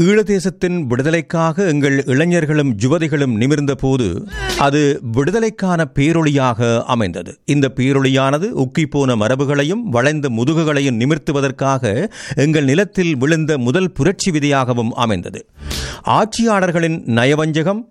ஈழதேசத்தின் விடுதலைக்காக எங்கள் இளைஞர்களும் யுவதிகளும் நிமிர்ந்த போது அது விடுதலைக்கான பேரொளியாக அமைந்தது இந்த பேரொளியானது உக்கிப்போன மரபுகளையும் வளைந்த முதுகுகளையும் நிமிர்த்துவதற்காக எங்கள் நிலத்தில் விழுந்த முதல் புரட்சி விதியாகவும் அமைந்தது ஆட்சியாளர்களின் நயவஞ்சகம்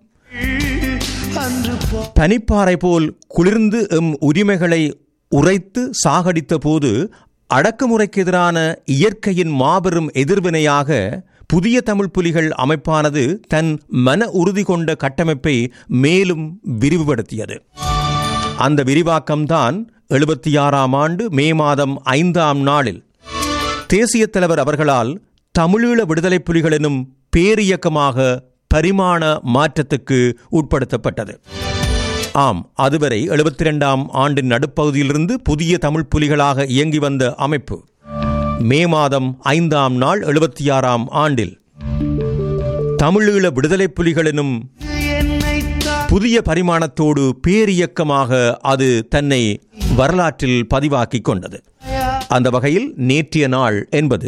பனிப்பாறை போல் குளிர்ந்து எம் உரிமைகளை உரைத்து சாகடித்த போது அடக்குமுறைக்கு எதிரான இயற்கையின் மாபெரும் எதிர்வினையாக புதிய தமிழ் புலிகள் அமைப்பானது தன் மன உறுதி கொண்ட கட்டமைப்பை மேலும் விரிவுபடுத்தியது அந்த விரிவாக்கம்தான் எழுபத்தி ஆறாம் ஆண்டு மே மாதம் ஐந்தாம் நாளில் தேசிய தலைவர் அவர்களால் தமிழீழ விடுதலை புலிகள் எனும் பேரியக்கமாக பரிமாண மாற்றத்துக்கு உட்படுத்தப்பட்டது ஆம் அதுவரை எழுபத்தி ரெண்டாம் ஆண்டின் நடுப்பகுதியிலிருந்து புதிய தமிழ் புலிகளாக இயங்கி வந்த அமைப்பு மே மாதம் ஐந்தாம் நாள் எழுபத்தி ஆறாம் ஆண்டில் தமிழீழ விடுதலை புலிகள் எனும் புதிய பரிமாணத்தோடு பேரியக்கமாக அது தன்னை வரலாற்றில் பதிவாக்கிக் கொண்டது அந்த வகையில் நேற்றைய நாள் என்பது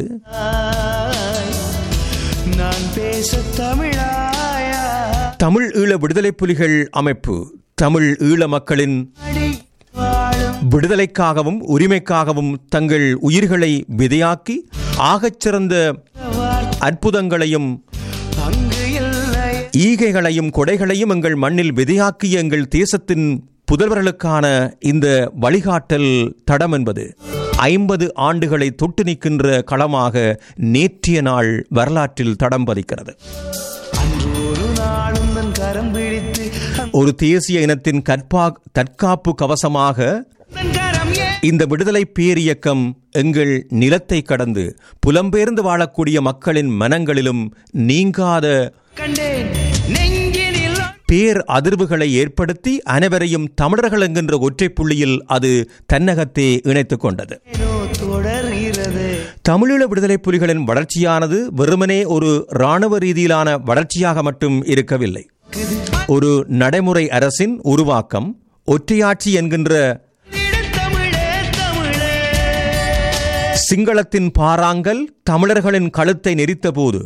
நான் பேச தமிழாயா தமிழ் ஈழ விடுதலை புலிகள் அமைப்பு தமிழ் ஈழ மக்களின் வாழும் விடுதலைக்காகவும் உரிமைக்காகவும் தங்கள் உயிர்களை விதையாக்கி ஆகச்சிறந்த அற்புதங்களையும் அங்கு இல்லை ஈகைகளையும் கொடைகளையும் எங்கள் மண்ணில் விதையாக்கிய எங்கள் தேசத்தின் புதல்வர்களுக்கான இந்த வழிகாட்டல் தடம் என்பது ஐம்பது ஆண்டுகளை தொட்டு நிற்கின்ற களமாக நேற்றைய நாள் வரலாற்றில் தடம் பதிக்கிறது அன்று ஒரு நாளும் தன் கரம் பிடித்து ஒரு தேசிய இனத்தின் கற்பா தற்காப்பு கவசமாக தன் கரம் ஏ- இந்த விடுதலை பேரியக்கம் எங்கள் நிலத்தை கடந்து புலம்பெயர்ந்து வாழக்கூடிய மக்களின் மனங்களிலும் நீங்காத கண்டேன் நெஞ்சினில் பேர் அதிர்வுகளை ஏற்படுத்தி அனைவரையும் தமிழர்கள் என்கின்ற ஒற்றைப் புள்ளியில் அது தன்னகத்தே இணைத்துக் கொண்டது ஏனோ தொடர்கிறது தமிழீழ விடுதலை புலிகளின் வளர்ச்சியானது வெறுமனே ஒரு இராணுவ ரீதியிலான வளர்ச்சியாக மட்டும் இருக்கவில்லை ஒரு நடைமுறை அரசின் உருவாக்கம் ஒற்றையாட்சி என்கின்ற தமிழே தமிழே சிங்களத்தின் பாறாங்கல் தமிழர்களின் கழுத்தை நெரித்தபோது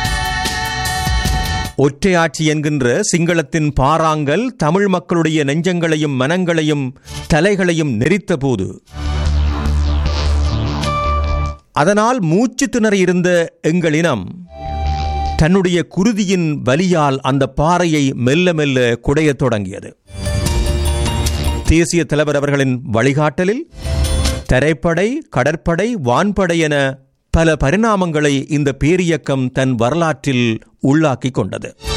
ஒற்றையாட்சி என்கின்ற சிங்களத்தின் பாறாங்கல் தமிழ் மக்களுடைய நெஞ்சங்களையும் மனங்களையும் தலைகளையும் நெரித்தபோது அதனால் மூச்சு திணறி இருந்த எங்கள் இனம் தன்னுடைய குருதியின் வலியால் அந்த பாறையை மெல்ல மெல்ல குடையத் தொடங்கியது தேசிய தலைவர் அவர்களின் வழிகாட்டலில் தரைப்படை கடற்படை வான்படை என பல பரிணாமங்களை இந்த பேரியக்கம் தன் வரலாற்றில் உள்ளாக்கிக் கொண்டது